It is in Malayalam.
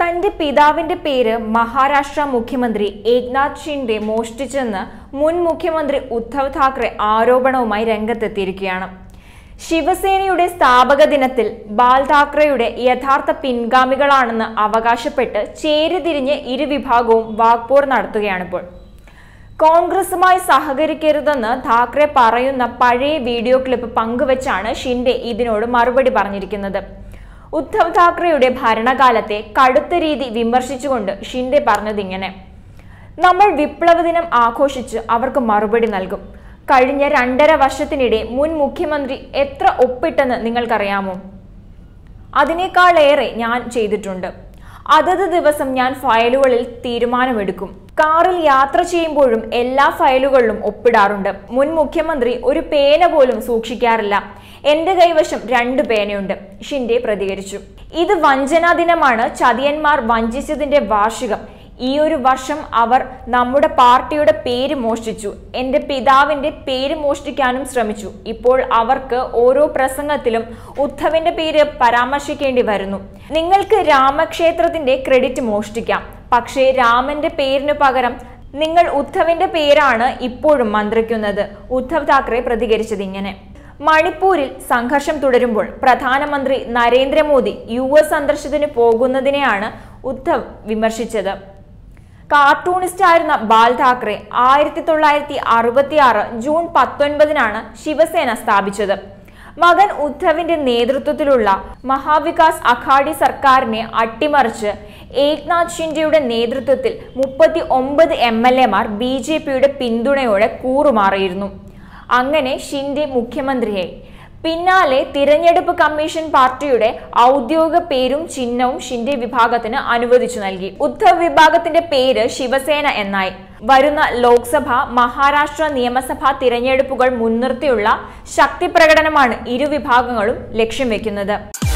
തന്റെ പിതാവിന്റെ പേര് മഹാരാഷ്ട്ര മുഖ്യമന്ത്രി ഏക്നാഥ് ഷിൻഡെ മോഷ്ടിച്ചെന്ന് മുൻ മുഖ്യമന്ത്രി ഉദ്ധവ് താക്കറെ ആരോപണവുമായി രംഗത്തെത്തിയിരിക്കുകയാണ് ശിവസേനയുടെ സ്ഥാപക ദിനത്തിൽ ബാൽ താക്കറെയുടെ യഥാർത്ഥ പിൻഗാമികളാണെന്ന് അവകാശപ്പെട്ട് ചേരിതിരിഞ്ഞ് ഇരുവിഭാഗവും വാക്പോർ നടത്തുകയാണിപ്പോൾ കോൺഗ്രസുമായി സഹകരിക്കരുതെന്ന് താക്കറെ പറയുന്ന പഴയ വീഡിയോ ക്ലിപ്പ് പങ്കുവച്ചാണ് ഷിൻഡെ ഇതിനോട് മറുപടി പറഞ്ഞിരിക്കുന്നത് ഉദ്ധവ് താക്കറെയുടെ ഭരണകാലത്തെ കടുത്ത രീതി വിമർശിച്ചുകൊണ്ട് ഷിൻഡെ പറഞ്ഞതിങ്ങനെ നമ്മൾ വിപ്ലവ ദിനം ആഘോഷിച്ച് അവർക്ക് മറുപടി നൽകും കഴിഞ്ഞ രണ്ടര വർഷത്തിനിടെ മുൻ മുഖ്യമന്ത്രി എത്ര ഒപ്പിട്ടെന്ന് നിങ്ങൾക്കറിയാമോ അതിനേക്കാളേറെ ഞാൻ ചെയ്തിട്ടുണ്ട് അതത് ദിവസം ഞാൻ ഫയലുകളിൽ തീരുമാനമെടുക്കും കാറിൽ യാത്ര ചെയ്യുമ്പോഴും എല്ലാ ഫയലുകളിലും ഒപ്പിടാറുണ്ട് മുൻ മുഖ്യമന്ത്രി ഒരു പേന പോലും സൂക്ഷിക്കാറില്ല എന്റെ കൈവശം രണ്ട് പേനയുണ്ട് ഷിൻഡെ പ്രതികരിച്ചു ഇത് വഞ്ചനാ ദിനമാണ് ചതിയന്മാർ വഞ്ചിച്ചതിന്റെ വാർഷികം ഈ ഒരു വർഷം അവർ നമ്മുടെ പാർട്ടിയുടെ പേര് മോഷ്ടിച്ചു എന്റെ പിതാവിന്റെ പേര് മോഷ്ടിക്കാനും ശ്രമിച്ചു ഇപ്പോൾ അവർക്ക് ഓരോ പ്രസംഗത്തിലും ഉദ്ധവിന്റെ പേര് പരാമർശിക്കേണ്ടി വരുന്നു നിങ്ങൾക്ക് രാമക്ഷേത്രത്തിന്റെ ക്രെഡിറ്റ് മോഷ്ടിക്കാം പക്ഷേ രാമന്റെ പേരിന് പകരം നിങ്ങൾ ഉദ്ധവിന്റെ പേരാണ് ഇപ്പോഴും മന്ത്രിക്കുന്നത് ഉദ്ധവ് താക്കറെ പ്രതികരിച്ചത് ഇങ്ങനെ മണിപ്പൂരിൽ സംഘർഷം തുടരുമ്പോൾ പ്രധാനമന്ത്രി നരേന്ദ്രമോദി യു എസ് സന്ദർശനത്തിന് പോകുന്നതിനെയാണ് ഉദ്ധവ് വിമർശിച്ചത് കാർട്ടൂണിസ്റ്റ് ആയിരുന്ന ബാൽ താക്കറെ ആയിരത്തി തൊള്ളായിരത്തി അറുപത്തി ആറ് ജൂൺ പത്തൊൻപതിനാണ് ശിവസേന സ്ഥാപിച്ചത് മകൻ ഉദ്ധവിന്റെ നേതൃത്വത്തിലുള്ള മഹാവികാസ് അഘാഡി സർക്കാരിനെ അട്ടിമറിച്ച് ഏക്നാഥ് ഷിൻഡെയുടെ നേതൃത്വത്തിൽ മുപ്പത്തി ഒമ്പത് എം എൽ എമാർ ബി ജെ പിയുടെ പിന്തുണയോടെ കൂറുമാറിയിരുന്നു അങ്ങനെ ഷിൻഡെ മുഖ്യമന്ത്രിയായി പിന്നാലെ തിരഞ്ഞെടുപ്പ് കമ്മീഷൻ പാർട്ടിയുടെ ഔദ്യോഗിക പേരും ചിഹ്നവും ഷിൻഡെ വിഭാഗത്തിന് അനുവദിച്ചു നൽകി ഉദ്ധവ് വിഭാഗത്തിന്റെ പേര് ശിവസേന എന്നായി വരുന്ന ലോക്സഭ മഹാരാഷ്ട്ര നിയമസഭാ തിരഞ്ഞെടുപ്പുകൾ മുൻനിർത്തിയുള്ള ശക്തി പ്രകടനമാണ് ഇരു വിഭാഗങ്ങളും ലക്ഷ്യം വെക്കുന്നത്